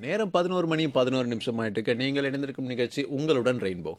நேரம் பதினோரு மணி பதினோரு நிமிஷம் ஆயிட்டு நீங்கள் இணைந்திருக்கும் நிகழ்ச்சி உங்களுடன் ரெயின்போ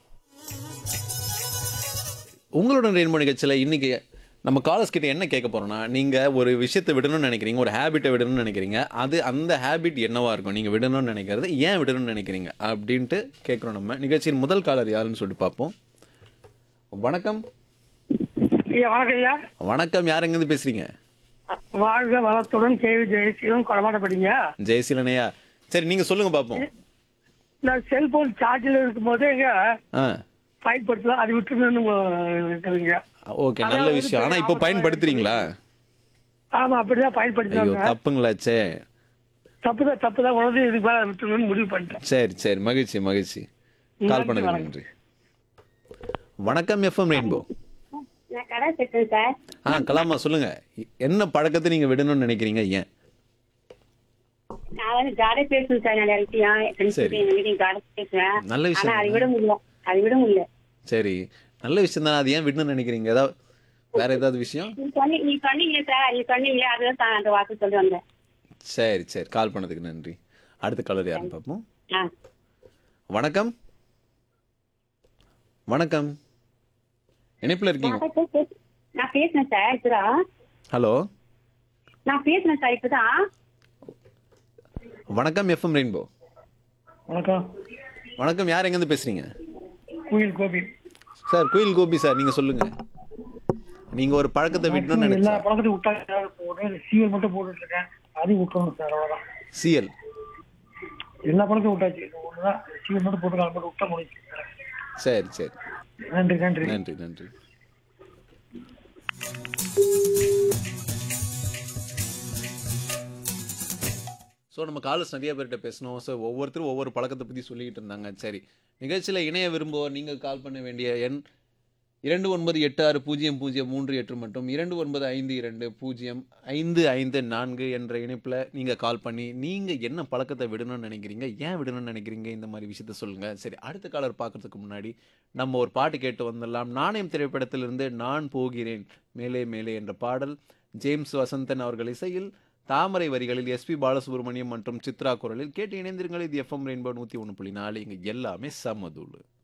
உங்களுடன் ரெயின்போ நிகழ்ச்சியில் இன்னைக்கு நம்ம காலர்ஸ் கிட்ட என்ன கேட்க போறோம்னா நீங்க ஒரு விஷயத்தை விடணும்னு நினைக்கிறீங்க ஒரு ஹேபிட்டை விடணும்னு நினைக்கிறீங்க அது அந்த ஹேபிட் என்னவா இருக்கும் நீங்க விடணும்னு நினைக்கிறது ஏன் விடணும்னு நினைக்கிறீங்க அப்படின்ட்டு கேட்குறோம் நம்ம நிகழ்ச்சியின் முதல் காலர் யாருன்னு சொல்லிட்டு பார்ப்போம் வணக்கம் ஐயா வணக்கம் ஐயா வணக்கம் யார் எங்கேருந்து பேசுறீங்க வாழ்க வளத்துடன் கேவி ஜெயசீலம் கொடமாட்டப்படிங்க ஜெயசீலனையா சரி நீங்க சொல்லுங்க பார்ப்போம் நான் செல்போன் சார்ஜில் இருக்கும்போது எங்க ஆ பயன்படுத்தலாம் அது விட்டுணுன்னு இருக்குதுங்க ஓகே நல்ல அதாவது விஷயம் ஆனா இப்போ பயன்படுத்துறீங்களா ஆமா அப்படிதான் ஐயோ பயன்படுத்தினாங்க தப்புங்களாச்சே தப்புதான் தப்புதான் உணர்ந்து இதுக்கு மேல விட்டுணும்னு முடிவு பண்ணிட்டேன் சரி சரி மகிழ்ச்சி மகிழ்ச்சி கால் பண்ணதுக்கு வணக்கம். நன்றி வணக்கம் எஃப்எம் ரெயின்போ நான் கடை பேசுறேன் சார் ஆ கலாமா சொல்லுங்க என்ன பழக்கத்தை நீங்க விடணும்னு நினைக்கிறீங்க ஏன் நான் வந்து ஜாடை பேசுவேன் சார் நிறைய விஷயம் ஃப்ரெண்ட்ஸ் சரி. எங்க வீட்டையும் ஜாடை பேசுவேன் நல்ல விஷயம் ஆனா அதை தானே. விட முடியல அதை விட முடியல சரி நல்ல விஷயம் தான் அது ஏன் விடணும்னு நினைக்கிறீங்க ஏதாவது வேற ஏதாவது விஷயம் நீ சொன்னி நீ சொன்னீங்க சார் நீ சொன்னீங்க அதுதான் சார் அந்த வார்த்தை சொல்லி வந்தேன் சரி சரி கால் பண்ணதுக்கு நன்றி அடுத்த கலர் யாருன்னு பார்ப்போம் ஆ வணக்கம் வணக்கம் இணைப்புல இருக்கீங்க நான் போய் பேசு- நான் பேசினேன் சார் இப்பதான் ஹலோ நான் பேசினேன் சார் இப்பதான் வணக்கம் எஃப்எம் ரெயின்போ வணக்கம் வணக்கம் யார் எங்கேருந்து பேசுறீங்க குயில் கோபி சார் குயில் கோபி சார் நீங்க சொல்லுங்க நீங்க ஒரு பழக்கத்தை விடணும்னு எல்லா நினைச்சா பழக்கத்தையும் விட்டாங்க போடுறேன் சீவல் மட்டும் போட்டுட்டு இருக்கேன் அதையும் விட்டுறணும் சார் அவ்வளவுதான் சிஎல் எல்லா பழக்கத்தையும் விட்டாச்சு ஒண்ணுதான் சீவல் மட்டும் போட்டு மட்டும் விட்டா முடிச்சு சரி சரி நன்றி நன்றி நன்றி நன்றி ஸோ நம்ம காலர்ஸ் நிறைய பேர்கிட்ட பேசணும் ஸோ ஒவ்வொருத்தரும் ஒவ்வொரு பழக்கத்தை பற்றி சொல்லிக்கிட்டு இருந்தாங்க சரி நிகழ்ச்சியில் இணைய விரும்புவோர் நீங்கள் கால் பண்ண வேண்டிய எண் இரண்டு ஒன்பது எட்டு ஆறு பூஜ்ஜியம் பூஜ்ஜியம் மூன்று எட்டு மற்றும் இரண்டு ஒன்பது ஐந்து இரண்டு பூஜ்ஜியம் ஐந்து ஐந்து நான்கு என்ற இணைப்பில் நீங்கள் கால் பண்ணி நீங்கள் என்ன பழக்கத்தை விடணும்னு நினைக்கிறீங்க ஏன் விடணும்னு நினைக்கிறீங்க இந்த மாதிரி விஷயத்த சொல்லுங்கள் சரி அடுத்த காலர் பார்க்கறதுக்கு முன்னாடி நம்ம ஒரு பாட்டு கேட்டு வந்துடலாம் நாணயம் திரைப்படத்திலிருந்து நான் போகிறேன் மேலே மேலே என்ற பாடல் ஜேம்ஸ் வசந்தன் அவர்கள் இசையில் தாமரை வரிகளில் எஸ்பி பாலசுப்ரமணியம் மற்றும் சித்ரா குரலில் கேட்டு இணைந்திருங்கள் இது எஃப்எம் ரெயின்போ நூற்றி ஒன்று புள்ளி நாலு இங்கே எல்லாமே சமதூள்